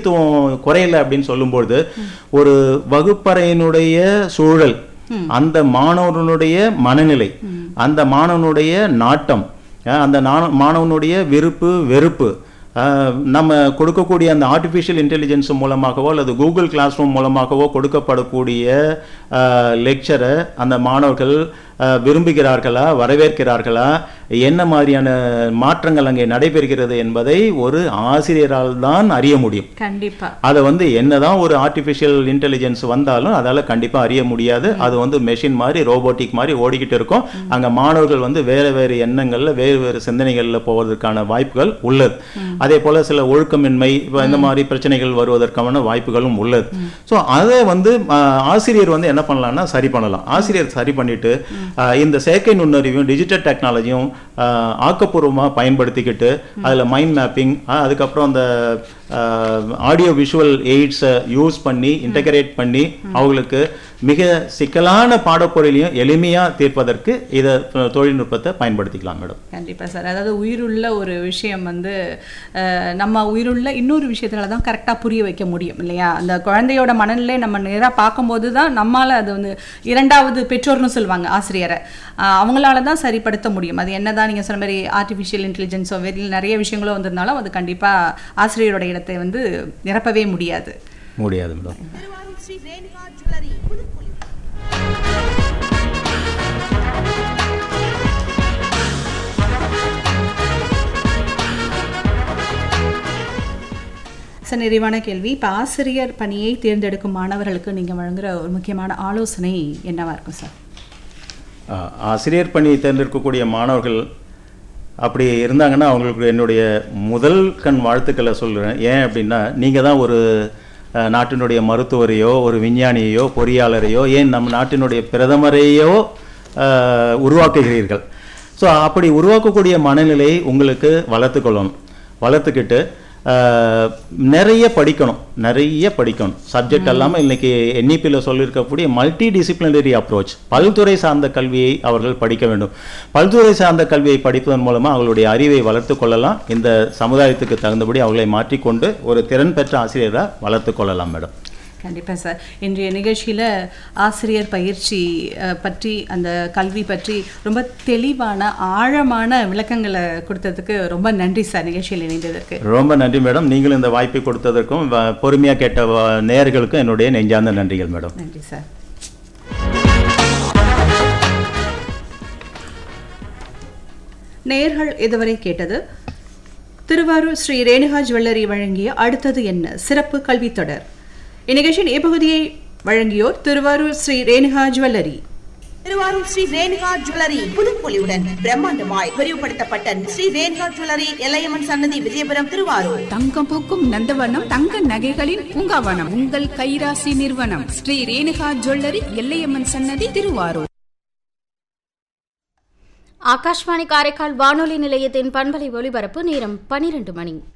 முக்கியத்துவம் குறையல அப்படின்னு சொல்லும்பொழுது ஒரு வகுப்பறையினுடைய சூழல் அந்த மாணவனுடைய மனநிலை அந்த மாணவனுடைய நாட்டம் அஹ் அந்த நாண- மாணவனுடைய விருப்பு வெறுப்பு அஹ் நம்ம கொடுக்கக்கூடிய அந்த ஆர்டிஃபிஷியல் இன்டெலிஜென்ஸ் மூலமாகவோ அல்லது கூகுள் கிளாஸ் ரூம் மூலமாகவோ கொடுக்கப்படக்கூடிய லெக்சரை அந்த மாணவர்கள் அஹ், விரும்புகிறார்களா வரவேற்கிறார்களா என்ன மாதிரியான மாற்றங்கள் அங்கே நடைபெறுகிறது என்பதை ஒரு ஆசிரியரால் தான் அறிய முடியும் கண்டிப்பா அதை வந்து என்னதான் ஒரு ஆர்டிஃபிஷியல் இன்டெலிஜென்ஸ் வந்தாலும் அதால கண்டிப்பா அறிய முடியாது அது வந்து மெஷின் மாதிரி ரோபோட்டிக் மாதிரி ஓடிக்கிட்டு இருக்கும் அங்க மாணவர்கள் வந்து வேற வேறு எண்ணங்கள்ல வேறு வேறு சிந்தனைகள்ல போவதற்கான வாய்ப்புகள் உள்ளது அதே போல சில ஒழுக்கமின்மை இப்ப இந்த மாதிரி பிரச்சனைகள் வருவதற்கான வாய்ப்புகளும் உள்ளது ஸோ அதை வந்து ஆஹ், ஆசிரியர் வந்து என்ன பண்ணலாம்னா சரி பண்ணலாம் ஆசிரியர் சரி பண்ணிட்டு ஆஹ், இந்த செயற்கை நுண்ணறிவும் டிஜிட்டல் டெக்னாலஜியும் ஆக்கப்பூர்வமாக பயன்படுத்திக்கிட்டு அதில் மைண்ட் மேப்பிங் அதுக்கப்புறம் அந்த ஆடியோ விஷுவல் எய்ட்ஸை யூஸ் பண்ணி இன்டகிரேட் பண்ணி அவங்களுக்கு மிக சிக்கலான பாடப்பொருளையும் எளிமையாக தீர்ப்பதற்கு இதை அஹ், தொழில்நுட்பத்தை பயன்படுத்திக்கலாம் மேடம் கண்டிப்பா சார் அதாவது உயிருள்ள ஒரு விஷயம் வந்து அஹ், நம்ம உயிருள்ள இன்னொரு விஷயத்துல தான் கரெக்டாக புரிய வைக்க முடியும் இல்லையா அந்த குழந்தையோட மனநிலை நம்ம நேரா பார்க்கும்போது தான் நம்மால அது வந்து இரண்டாவது பெற்றோர்னு சொல்லுவாங்க ஆசிரியரை அஹ், அவங்களால தான் சரிப்படுத்த முடியும் அது என்னதான் நீங்க சொன்ன மாதிரி ஆர்டிஃபிஷியல் இன்டெலிஜென்ஸோ வெளியில் நிறைய விஷயங்களோ வந்திருந்தாலும் அது கண்டிப்பா ஆசிரியரோட இடத்தை வந்து நிரப்பவே முடியாது முடியாது மேடம் திருவாரூர் ஸ்ரீ ரேணுகா ஜுவல்லரி புதுக்குழி சார் நிறைவான கேள்வி இப்போ ஆசிரியர் பணியை தேர்ந்தெடுக்கும் மாணவர்களுக்கு நீங்க வழங்குற ஒரு முக்கியமான ஆலோசனை என்னவா இருக்கும் சார் ஆஹ், ஆசிரியர் பணி தேர்ந்தெடுக்கக்கூடிய மாணவர்கள் அப்படி இருந்தாங்கன்னா அவங்களுக்கு என்னுடைய முதல் கண் வாழ்த்துக்களை சொல்கிறேன் ஏன் அப்படின்னா நீங்கள் தான் ஒரு அஹ், நாட்டினுடைய மருத்துவரையோ ஒரு விஞ்ஞானியையோ பொறியாளரையோ ஏன் நம் நாட்டினுடைய பிரதமரையோ அஹ், உருவாக்குகிறீர்கள் ஸோ அப்படி உருவாக்கக்கூடிய மனநிலையை உங்களுக்கு வளர்த்துக்கொள்ளணும் வளர்த்துக்கிட்டு அஹ், நிறைய படிக்கணும் நிறைய படிக்கணும் சப்ஜெக்ட் எல்லாமே இன்னைக்கு என்இபியில் சொல்லியிருக்கக்கூடிய மல்டி டிசிப்ளினரி அப்ரோச் பல்துறை சார்ந்த கல்வியை அவர்கள் படிக்க வேண்டும் பல்துறை சார்ந்த கல்வியை படிப்பதன் மூலமாக அவர்களுடைய அறிவை வளர்த்து கொள்ளலாம் இந்த சமுதாயத்துக்கு தகுந்தபடி அவர்களை மாற்றிக்கொண்டு ஒரு திறன் பெற்ற ஆசிரியராக வளர்த்து கொள்ளலாம் மேடம் கண்டிப்பா சார் இன்றைய நிகழ்ச்சியில ஆசிரியர் பயிற்சி அஹ், பற்றி அந்த கல்வி பற்றி ரொம்ப தெளிவான ஆழமான விளக்கங்களை கொடுத்ததுக்கு ரொம்ப நன்றி சார் நிகழ்ச்சியில் இணைந்ததற்கு ரொம்ப நன்றி மேடம் நீங்களும் இந்த வாய்ப்பை கொடுத்ததற்கும் வ- பொறுமையா கேட்ட வ- நேயர்களுக்கும் என்னுடைய நெஞ்சார்ந்த நன்றிகள் மேடம் நன்றி சார் நேர்கள் இதுவரை கேட்டது திருவாரூர் ஸ்ரீ ரேணுகா ஜுவல்லரி வழங்கிய அடுத்தது என்ன சிறப்பு கல்வித் தொடர் இந்நிகழ்ச்சியின் இப்பகுதியை வழங்கியோர் திருவாரூர் ஸ்ரீ ரேணுகா ஜுவல்லரி திருவாரூர் ஸ்ரீ ரேணுகா ஜுவல்லரி புதுப்பொலிவுடன் பிரம்மாண்டமாய் விரிவுபடுத்தப்பட்ட ஸ்ரீ ரேணுகா ஜுவல்லரி எல்லையம்மன் சன்னதி விஜயபுரம் திருவாரூர் தங்கம் பூக்கும் நந்தவனம் தங்க நகைகளின் பூங்காவனம் உங்கள் கைராசி நிறுவனம் ஸ்ரீ ரேணுகா ஜுவல்லரி எல்லையம்மன் சன்னதி திருவாரூர் ஆகாஷ்வாணி காரைக்கால் வானொலி நிலையத்தின் பண்பலை ஒலிபரப்பு நேரம் பனிரெண்டு மணி